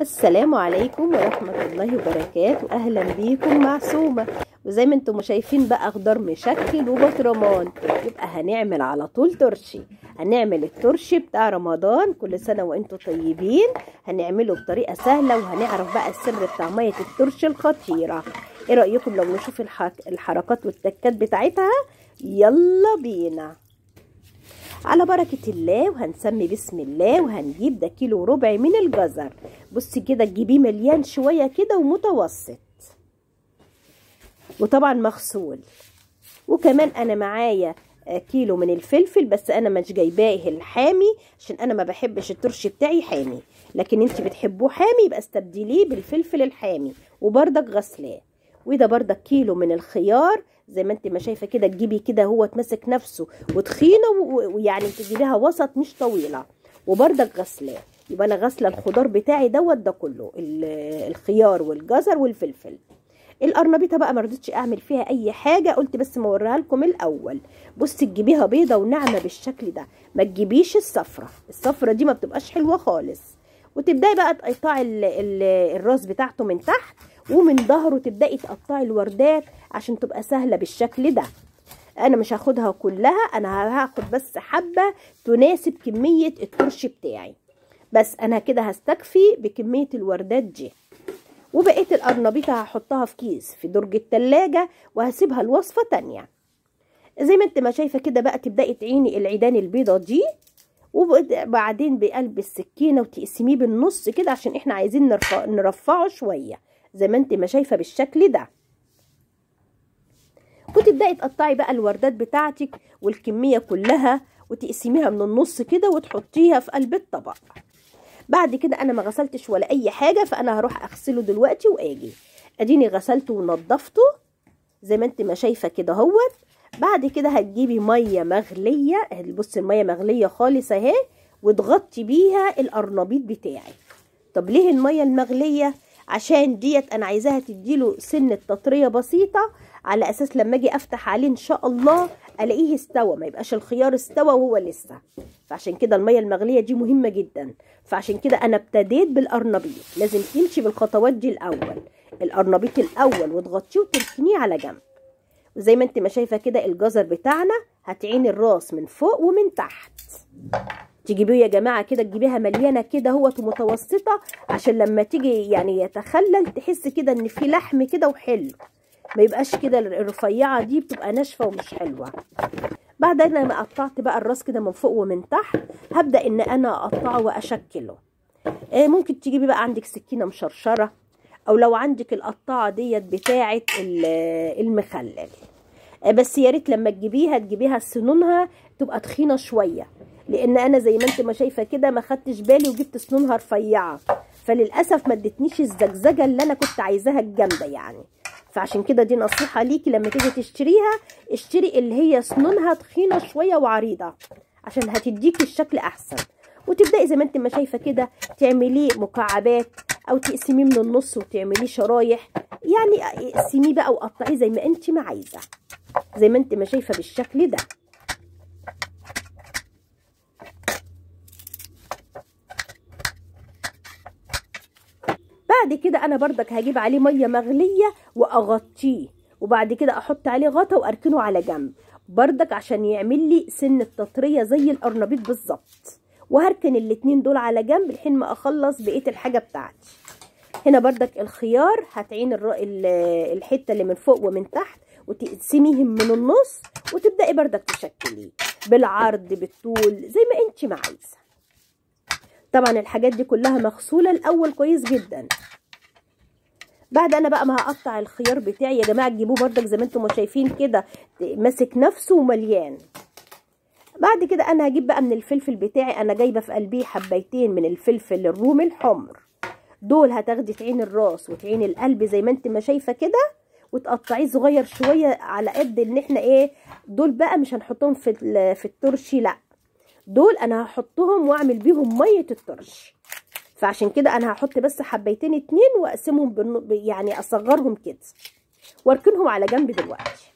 السلام عليكم ورحمة الله وبركاته أهلا بيكم مع سومة وزي ما انتم شايفين بقى خضار مشكل وبطرمان يبقى هنعمل على طول ترشي هنعمل الترشي بتاع رمضان كل سنة وانتم طيبين هنعمله بطريقة سهلة وهنعرف بقى السر بتاع مية الترشي الخطيرة ايه رأيكم لو نشوف الحك... الحركات والتكات بتاعتها يلا بينا على بركة الله وهنسمي بسم الله وهنجيب ده كيلو وربع من الجزر بصي كده تجيبيه مليان شوية كده ومتوسط وطبعا مغسول وكمان انا معايا كيلو من الفلفل بس انا مش جايباه الحامي عشان انا ما بحبش الترش بتاعي حامي لكن انت بتحبوه حامي يبقى استبدليه بالفلفل الحامي وبردك غسلاه وده بردك كيلو من الخيار زي ما انت ما شايفه كده تجيبي كده هو تمسك نفسه وتخينه ويعني تجيبيها وسط مش طويله وبردك غسلاه يبقى انا غاسله الخضار بتاعي دوت ده كله الخيار والجزر والفلفل القرنبيطه بقى ما رضيتش اعمل فيها اي حاجه قلت بس ما اوريها لكم الاول بصي تجيبيها بيضه وناعمه بالشكل ده ما تجيبيش الصفرة الصفرة دي ما بتبقاش حلوه خالص وتبداي بقى تقطعي الراس بتاعته من تحت ومن ظهره تبداي تقطعي الوردات عشان تبقى سهله بالشكل ده انا مش هاخدها كلها انا هاخد بس حبه تناسب كميه الترش بتاعي بس انا كده هستكفي بكميه الوردات دي وبقيه القرنبيطه هحطها في كيس في درج التلاجة وهسيبها لوصفه تانية زي ما انت ما شايفه كده بقى تبداي تعيني العيدان البيضه دي وبعدين بقلب السكينه وتقسميه بالنص كده عشان احنا عايزين نرفع نرفعه شويه زي ما انت ما شايفه بالشكل ده وتبداي تقطعي بقى الوردات بتاعتك والكميه كلها وتقسميها من النص كده وتحطيها في قلب الطبق بعد كده انا ما غسلتش ولا اي حاجه فانا هروح اغسله دلوقتي واجي اديني غسلته ونضفته زي ما انت ما شايفه كده اهوت بعد كده هتجيبي ميه مغليه بصي الميه مغليه خالص اهي وتغطي بيها القرنبيط بتاعي طب ليه الميه المغليه عشان ديت انا عايزاها تديله سنه تطريه بسيطه على اساس لما اجي افتح عليه ان شاء الله الاقيه استوى ما يبقاش الخيار استوى وهو لسه فعشان كده الميه المغليه دي مهمه جدا فعشان كده انا ابتديت بالقرنبيط لازم تمشي بالخطوات دي الاول القرنبيط الاول وتغطيه وتركنيه على جنب وزي ما انت ما شايفه كده الجزر بتاعنا هتعين الراس من فوق ومن تحت تجيبيه يا جماعه كده تجيبيها مليانه كده اهوت ومتوسطه عشان لما تيجي يعني يتخلل تحس كده ان في لحم كده وحلو ما يبقاش كده الرفيعه دي بتبقى ناشفه ومش حلوه بعد ما قطعت بقى الراس كده من فوق ومن تحت هبدا ان انا اقطعه واشكله آه ممكن تجيبي بقى عندك سكينه مشرشره او لو عندك القطاعه ديت بتاعه المخلل آه بس يا ريت لما تجيبيها تجيبيها سنونها تبقى تخينه شويه لان انا زي ما انت ما شايفه كده ما خدتش بالي وجبت سنونها رفيعه فللاسف ما ادتنيش الزجزجه اللي انا كنت عايزاها الجامده يعني فعشان كده دي نصيحه ليكي لما تيجي تشتريها اشتري اللي هي سنونها تخينه شويه وعريضه عشان هتديكي الشكل احسن وتبداي زي ما انت ما شايفه كده تعمليه مكعبات او تقسميه من النص وتعمليه شرايح يعني اقسميه بقى وقطعيه زي ما انت ما عايزه زي ما انت ما شايفه بالشكل ده بعد كده انا بردك هجيب عليه ميه مغليه واغطيه وبعد كده احط عليه غطا واركنه على جنب بردك عشان يعمل لي سن التطريه زي القرنبيط بالظبط وهركن الاتنين دول على جنب لحين ما اخلص بقيه الحاجه بتاعتي هنا بردك الخيار هتعين الحته اللي من فوق ومن تحت وتقسميهم من النص وتبداي بردك تشكليه بالعرض بالطول زي ما انت ما عايزه طبعا الحاجات دي كلها مغسوله الاول كويس جدا بعد انا بقى ما هقطع الخيار بتاعي يا جماعه تجيبوه بردك زي ما انتم شايفين كده ماسك نفسه ومليان بعد كده انا هجيب بقى من الفلفل بتاعي انا جايبه في قلبيه حبيتين من الفلفل الرومي الحمر دول هتاخدي تعين الراس وتعين القلب زي ما انت ما شايفه كده وتقطعيه صغير شويه على قد ان احنا ايه دول بقى مش هنحطهم في في الترشي لا دول انا هحطهم واعمل بيهم ميه الترش فعشان كده انا هحط بس حبيتين اتنين واقسمهم بالن... يعني اصغرهم كده واركنهم على جنب دلوقتي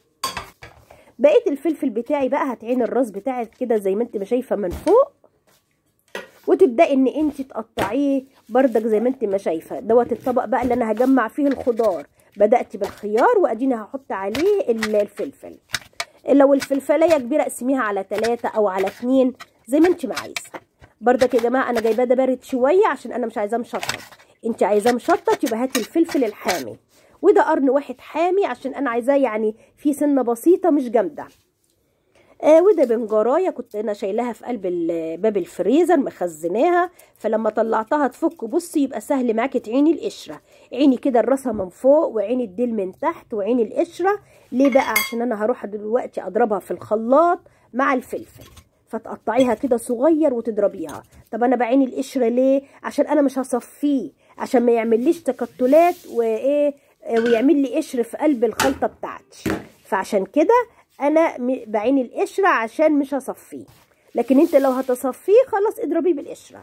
بقيه الفلفل بتاعي بقى هتعين الراس بتاعك كده زي ما انت ما شايفه من فوق وتبداي ان انت تقطعيه بردك زي ما انت ما شايفه دوت الطبق بقى اللي انا هجمع فيه الخضار بدات بالخيار واديني هحط عليه الفلفل لو الفلفلايه كبيره اقسميها على ثلاثة او على اتنين زي ما انت ما عايزه بردك يا جماعه انا جايباه ده بارد شويه عشان انا مش عايزاه مشطط انت عايزاه مشطط يبقى هاتي الفلفل الحامي وده قرن واحد حامي عشان انا عايزاه يعني في سنه بسيطه مش جامده آه وده بنجرايه كنت انا شايلاها في قلب باب الفريزر مخزناها فلما طلعتها تفك بصي يبقى سهل معاكي تعيني القشره عيني كده الراسها من فوق وعيني الديل من تحت وعيني القشره ليه بقى عشان انا هروح دلوقتي اضربها في الخلاط مع الفلفل فتقطعيها كده صغير وتضربيها طب انا بعيني القشره ليه عشان انا مش هصفيه عشان ما يعمليش تكتلات وايه ويعمل لي قشر في قلب الخلطه بتاعتي فعشان كده انا بعين القشره عشان مش هصفيه لكن انت لو هتصفيه خلاص اضربيه بالقشره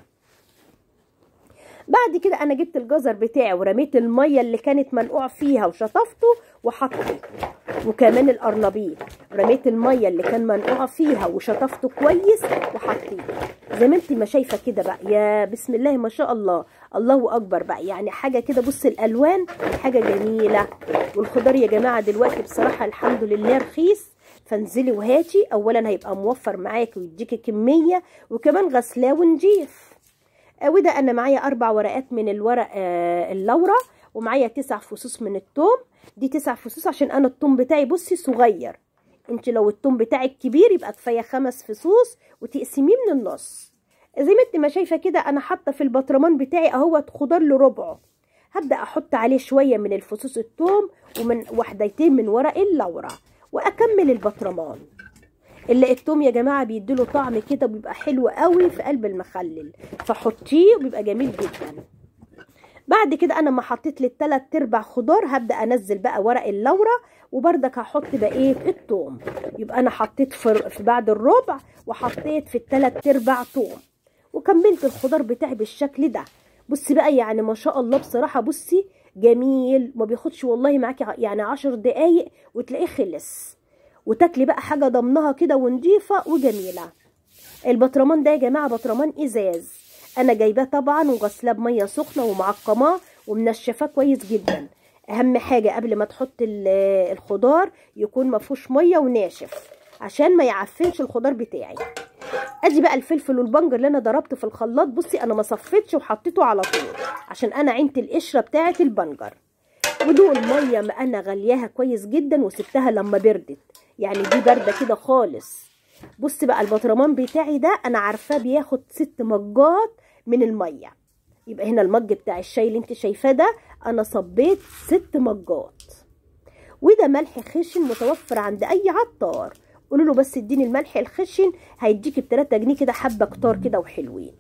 بعد كده انا جبت الجزر بتاعي ورميت الميه اللي كانت منقوع فيها وشطفته وحطيته وكمان القرنبيط رميت الميه اللي كان منقوع فيها وشطفته كويس وحطيته زي ما انت ما شايفه كده بقى يا بسم الله ما شاء الله الله اكبر بقى يعني حاجه كده بص الالوان حاجه جميله والخضار يا جماعه دلوقتي بصراحه الحمد لله رخيص فانزلي وهاتي اولا هيبقى موفر معاكي ويديكي كميه وكمان غسلاه ونجيف وده انا معايا اربع ورقات من الورق آه اللورا ومعايا تسع فصوص من التوم دي تسع فصوص عشان انا التوم بتاعي بصي صغير انت لو التوم بتاعك كبير يبقى كفايه خمس فصوص وتقسميه من النص زي ما انت ما شايفه كده انا حاطه في البطرمان بتاعي اهوت خضار لربعه هبدا احط عليه شويه من الفصوص التوم ومن وحدتين من ورق اللورا واكمل البطرمان اللي التوم يا جماعه بيديله طعم كده وبيبقى حلو قوي في قلب المخلل فحطيه وبيبقى جميل جدا بعد كده انا ما حطيت لي التلات ارباع خضار هبدا انزل بقى ورق اللورا وبردك هحط بقيه التوم يبقى انا حطيت في, في بعد الربع وحطيت في التلات ارباع توم وكملت الخضار بتاعي بالشكل ده بصي بقى يعني ما شاء الله بصراحه بصي جميل ما بياخدش والله معاكي يعني عشر دقايق وتلاقيه خلص وتاكلي بقى حاجه ضمنها كده ونضيفه وجميله البطرمان ده يا جماعه بطرمان ازاز انا جايباه طبعا وغسلاه بميه سخنه ومعقماه ومنشفاه كويس جدا اهم حاجه قبل ما تحط الخضار يكون ما فيهوش ميه وناشف عشان ما يعفنش الخضار بتاعي ادي بقى الفلفل والبنجر اللي انا ضربته في الخلاط بصي انا ما صفيتش وحطيته على طول عشان انا عينت القشره بتاعه البنجر ودوق الميه ما انا غلياها كويس جدا وسبتها لما بردت يعني دي بارده كده خالص بصي بقى البطرمان بتاعي ده انا عارفاه بياخد ست مجات من الميه يبقى هنا المج بتاع الشاي اللي انت شايفاه ده انا صبيت ست مجات وده ملح خشن متوفر عند اي عطار قولوا له بس اديني الملح الخشن هيديكي ب 3 جنيه كده حبه كتار كده وحلوين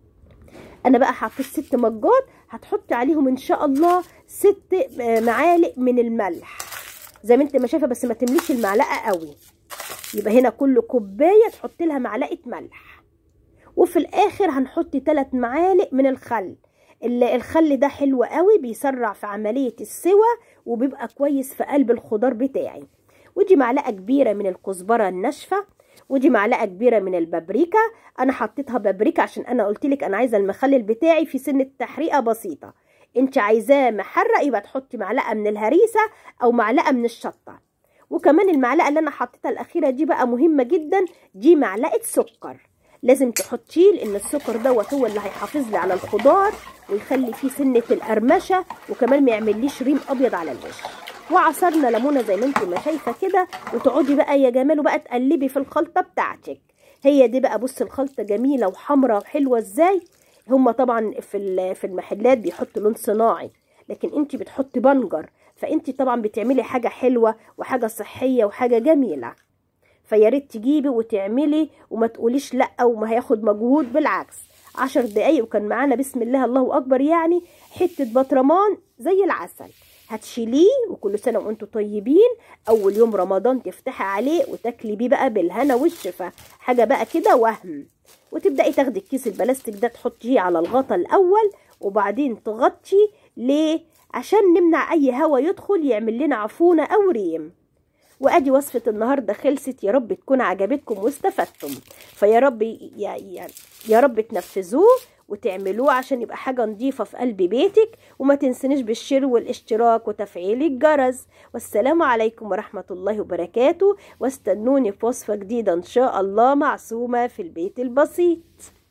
انا بقى حطيت ست مجات هتحطي عليهم ان شاء الله ست معالق من الملح زي ما انت ما شايفه بس ما تمليش المعلقه قوي يبقى هنا كل كوبايه تحط لها معلقه ملح وفي الاخر هنحط 3 معالق من الخل الخل ده حلو قوي بيسرع في عمليه السوى وبيبقى كويس في قلب الخضار بتاعي ودي معلقه كبيره من الكزبره الناشفه ودي معلقه كبيره من البابريكا انا حطيتها بابريكا عشان انا قلت لك انا عايزه المخلل بتاعي في سنه تحريقه بسيطه انت عايزاه محرق يبقى تحطي معلقه من الهريسه او معلقه من الشطه وكمان المعلقه اللي انا حطيتها الاخيره دي بقى مهمه جدا دي معلقه سكر لازم تحطيه لان السكر دوت هو اللي هيحافظ لي على الخضار ويخلي فيه سنه القرمشه وكمان ما يعمليش ريم ابيض على الوش وعصرنا ليمونه زي ما انت ما شايفه كده وتقعدي بقى يا جمال بقى تقلبي في الخلطه بتاعتك هي دي بقى بص الخلطه جميله وحمراء وحلوه ازاي هما طبعا في في المحلات بيحطوا لون صناعي لكن انت بتحطي بنجر فانت طبعا بتعملي حاجه حلوه وحاجه صحيه وحاجه جميله فيا ريت تجيبي وتعملي وما تقوليش لا وما هياخد مجهود بالعكس عشر دقايق وكان معانا بسم الله الله اكبر يعني حته بطرمان زي العسل هتشيليه وكل سنه وانتم طيبين اول يوم رمضان تفتحي عليه وتاكلي بيه بقى بالهنا والشفا حاجه بقى كده وهم وتبداي تاخدي الكيس البلاستيك ده تحطيه على الغطا الاول وبعدين تغطي ليه عشان نمنع اي هوا يدخل يعمل لنا عفونه او ريم وادي وصفة النهاردة خلصت يا رب تكون عجبتكم واستفدتم فيا رب يعني يا رب تنفذوه وتعملوه عشان يبقى حاجة نظيفة في قلب بيتك وما تنسنيش بالشير والاشتراك وتفعيل الجرس والسلام عليكم ورحمة الله وبركاته واستنوني في وصفة جديدة ان شاء الله معصومة في البيت البسيط